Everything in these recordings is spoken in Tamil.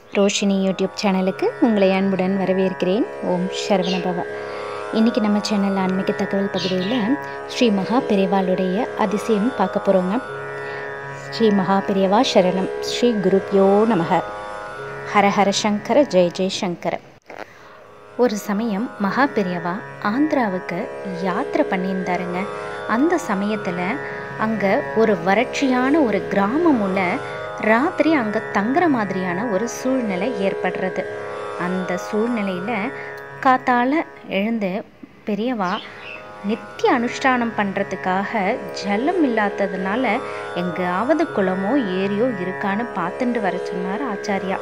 ரோஷினி யூடியூப் சேனலுக்கு உங்களை அன்புடன் வரவேற்கிறேன் ஓம் சரவணபவ இன்றைக்கி நம்ம சேனல் ஆன்மீக தகவல் பகுதியில் ஸ்ரீ மகா பெரியவாளுடைய அதிசயம் பார்க்க போகிறோங்க ஸ்ரீ மகா பெரியவா சரணம் ஸ்ரீ குருப்யோ நமக ஹர ஹர சங்கர ஜெய ஜெய சங்கர ஒரு சமயம் மகா பெரியவா ஆந்திராவுக்கு யாத்திரை பண்ணியிருந்தாருங்க அந்த சமயத்தில் அங்கே ஒரு வறட்சியான ஒரு கிராமம் உள்ள ராத்திரி அங்கே தங்குற மாதிரியான ஒரு சூழ்நிலை ஏற்படுறது அந்த சூழ்நிலையில் காத்தால எழுந்து பெரியவா நித்திய அனுஷ்டானம் பண்ணுறதுக்காக ஜலம் இல்லாததுனால எங்காவது குளமோ ஏரியோ இருக்கான்னு பார்த்துட்டு வர சொன்னார் ஆச்சாரியா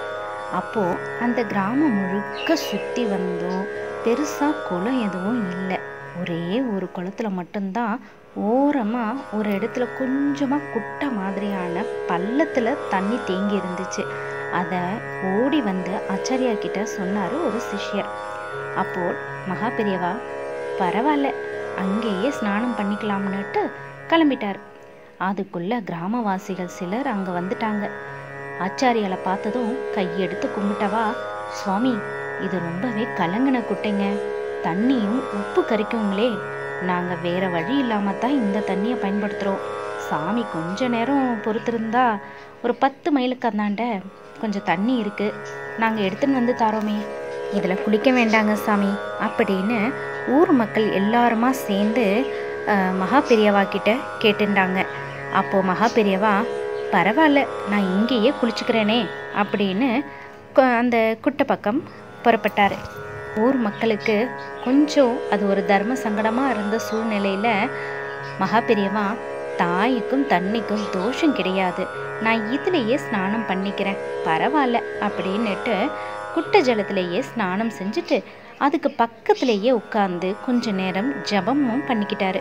அப்போது அந்த கிராமம் முழுக்க சுற்றி வந்தோம் பெருசாக குளம் எதுவும் இல்லை ஒரே ஒரு குளத்துல மட்டும்தான் ஓரமாக ஒரு இடத்துல கொஞ்சமாக குட்டை மாதிரியான பள்ளத்தில் தண்ணி தேங்கி இருந்துச்சு அதை ஓடி வந்து ஆச்சாரியா கிட்ட சொன்னார் ஒரு சிஷ்யர் அப்போ மகா பெரியவா பரவாயில்ல அங்கேயே ஸ்நானம் பண்ணிக்கலாம்னுட்டு கிளம்பிட்டார் அதுக்குள்ள கிராமவாசிகள் சிலர் அங்கே வந்துட்டாங்க ஆச்சாரியாலை பார்த்ததும் கையெடுத்து கும்பிட்டவா சுவாமி இது ரொம்பவே கலங்கின குட்டைங்க தண்ணியும் உப்பு கறிக்குங்களே நாங்கள் வேற வழி இல்லாமல் தான் இந்த தண்ணியை பயன்படுத்துகிறோம் சாமி கொஞ்ச நேரம் பொறுத்திருந்தா ஒரு பத்து மைலுக்கு அந்தாண்ட கொஞ்சம் தண்ணி இருக்கு நாங்கள் எடுத்துன்னு வந்து தரோமே இதில் குளிக்க வேண்டாங்க சாமி அப்படின்னு ஊர் மக்கள் எல்லாருமா சேர்ந்து அஹ், மகா பெரியவா கிட்ட கேட்டுண்டாங்க அப்போது மகா பெரியவா பரவாயில்ல நான் இங்கேயே குளிச்சுக்கிறேனே அப்படின்னு கொ- அந்த குட்டை பக்கம் புறப்பட்டார் ஊர் மக்களுக்கு கொஞ்சம் அது ஒரு தர்ம சங்கடமாக இருந்த சூழ்நிலையில் மகா பெரியவா தாய்க்கும் தண்ணிக்கும் தோஷம் கிடையாது நான் இதுலேயே ஸ்நானம் பண்ணிக்கிறேன் பரவாயில்ல அப்படின்னுட்டு குட்டை ஜலத்திலேயே ஸ்நானம் செஞ்சுட்டு அதுக்கு பக்கத்திலேயே உட்கார்ந்து கொஞ்ச நேரம் ஜபமும் பண்ணிக்கிட்டாரு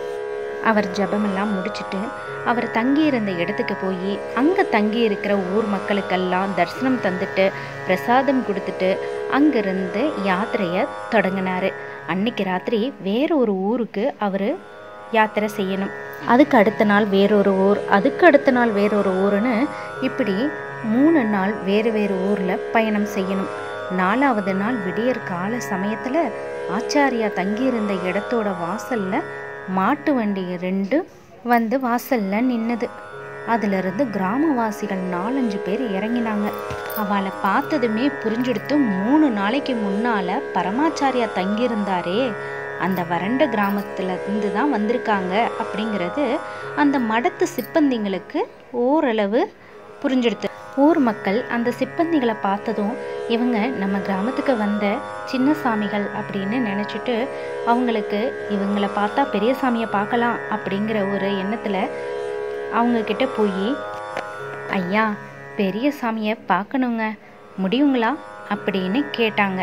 அவர் ஜபமெல்லாம் முடிச்சிட்டு அவர் தங்கியிருந்த இடத்துக்கு போய் அங்கே தங்கி இருக்கிற ஊர் மக்களுக்கெல்லாம் தரிசனம் தந்துட்டு பிரசாதம் கொடுத்துட்டு அங்கிருந்து யாத்திரையை தொடங்கினாரு அன்னைக்கு ராத்திரி வேற ஒரு ஊருக்கு அவர் யாத்திரை செய்யணும் அதுக்கு அடுத்த நாள் வேறொரு ஊர் அதுக்கு அடுத்த நாள் வேறொரு ஊருன்னு இப்படி மூணு நாள் வேறு வேறு ஊரில் பயணம் செய்யணும் நாலாவது நாள் விடியற் கால சமயத்தில் ஆச்சாரியா தங்கியிருந்த இடத்தோட வாசல்ல மாட்டு வண்டி ரெண்டு வந்து வாசல்ல நின்னுது அதிலிருந்து கிராமவாசிகள் நாலஞ்சு பேர் இறங்கினாங்க அவளை பார்த்ததுமே புரிஞ்செடுத்து மூணு நாளைக்கு முன்னால பரமாச்சாரியா தங்கியிருந்தாரே அந்த வறண்ட கிராமத்துல இருந்து தான் வந்திருக்காங்க அப்படிங்கிறது அந்த மடத்து சிப்பந்திங்களுக்கு ஓரளவு புரிஞ்செடுத்து ஊர் மக்கள் அந்த சிப்பந்திகளை பார்த்ததும் இவங்க நம்ம கிராமத்துக்கு வந்த சின்ன சாமிகள் அப்படின்னு நினச்சிட்டு அவங்களுக்கு இவங்கள பார்த்தா பெரிய சாமியை பார்க்கலாம் அப்படிங்கிற ஒரு எண்ணத்தில் அவங்க கிட்ட போய் ஐயா பெரிய சாமியை பார்க்கணுங்க முடியுங்களா அப்படின்னு கேட்டாங்க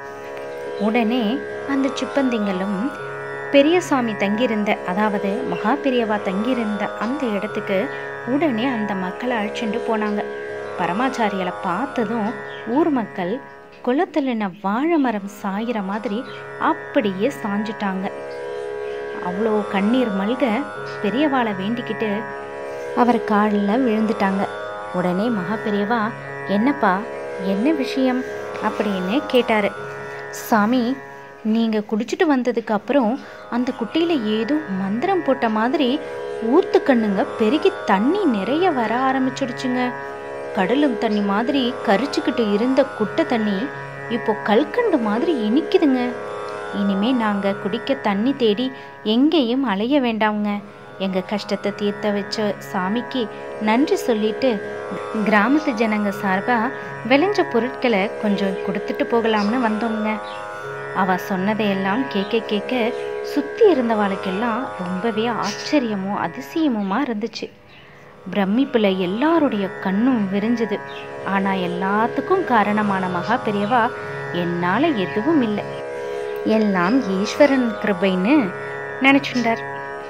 உடனே அந்த சிப்பந்திங்களும் பெரியசாமி தங்கியிருந்த அதாவது மகா பெரியவா தங்கியிருந்த அந்த இடத்துக்கு உடனே அந்த மக்களை அழைச்சிட்டு போனாங்க பரமாச்சாரியலை பார்த்ததும் ஊர் மக்கள் குளத்துல வாழை மரம் சாயிற மாதிரி அப்படியே சாஞ்சிட்டாங்க அவ்வளோ கண்ணீர் மல்க பெரியவாளை வேண்டிக்கிட்டு அவர் காலில் விழுந்துட்டாங்க உடனே மகா பெரியவா என்னப்பா என்ன விஷயம் அப்படின்னு கேட்டாரு சாமி நீங்கள் குடிச்சிட்டு வந்ததுக்கு அப்புறம் அந்த குட்டையில் ஏதோ மந்திரம் போட்ட மாதிரி ஊத்து கண்ணுங்க பெருகி தண்ணி நிறைய வர ஆரம்பிச்சிடுச்சுங்க கடலும் தண்ணி மாதிரி கரிச்சுக்கிட்டு இருந்த குட்டை தண்ணி இப்போ கல்கண்டு மாதிரி இனிக்குதுங்க இனிமே நாங்க குடிக்க தண்ணி தேடி எங்கேயும் அலைய வேண்டாம்ங்க எங்க கஷ்டத்தை தீர்த்த வச்ச சாமிக்கு நன்றி சொல்லிட்டு கிராமத்து ஜனங்க சார்பா விளைஞ்ச பொருட்களை கொஞ்சம் கொடுத்துட்டு போகலாம்னு வந்தோங்க அவ சொன்னதையெல்லாம் கேட்க கேட்க சுத்தி இருந்தவாளுக்கெல்லாம் ரொம்பவே ஆச்சரியமும் அதிசயமுமா இருந்துச்சு பிரமிப்புல எல்லாருடைய கண்ணும் விரிஞ்சுது ஆனா எல்லாத்துக்கும் காரணமான மகா பெரியவா என்னால எதுவும் இல்லை எல்லாம் ஈஸ்வரன் கிருபைன்னு நினைச்சுட்டார்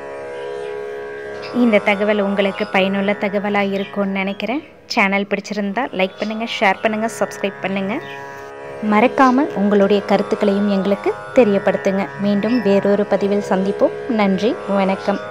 இந்த தகவல் உங்களுக்கு பயனுள்ள தகவலாக இருக்கும்னு நினைக்கிறேன் சேனல் பிடிச்சிருந்தா லைக் பண்ணுங்கள் ஷேர் பண்ணுங்கள் சப்ஸ்கிரைப் பண்ணுங்கள் மறக்காமல் உங்களுடைய கருத்துக்களையும் எங்களுக்கு தெரியப்படுத்துங்க மீண்டும் வேறொரு பதிவில் சந்திப்போம் நன்றி வணக்கம்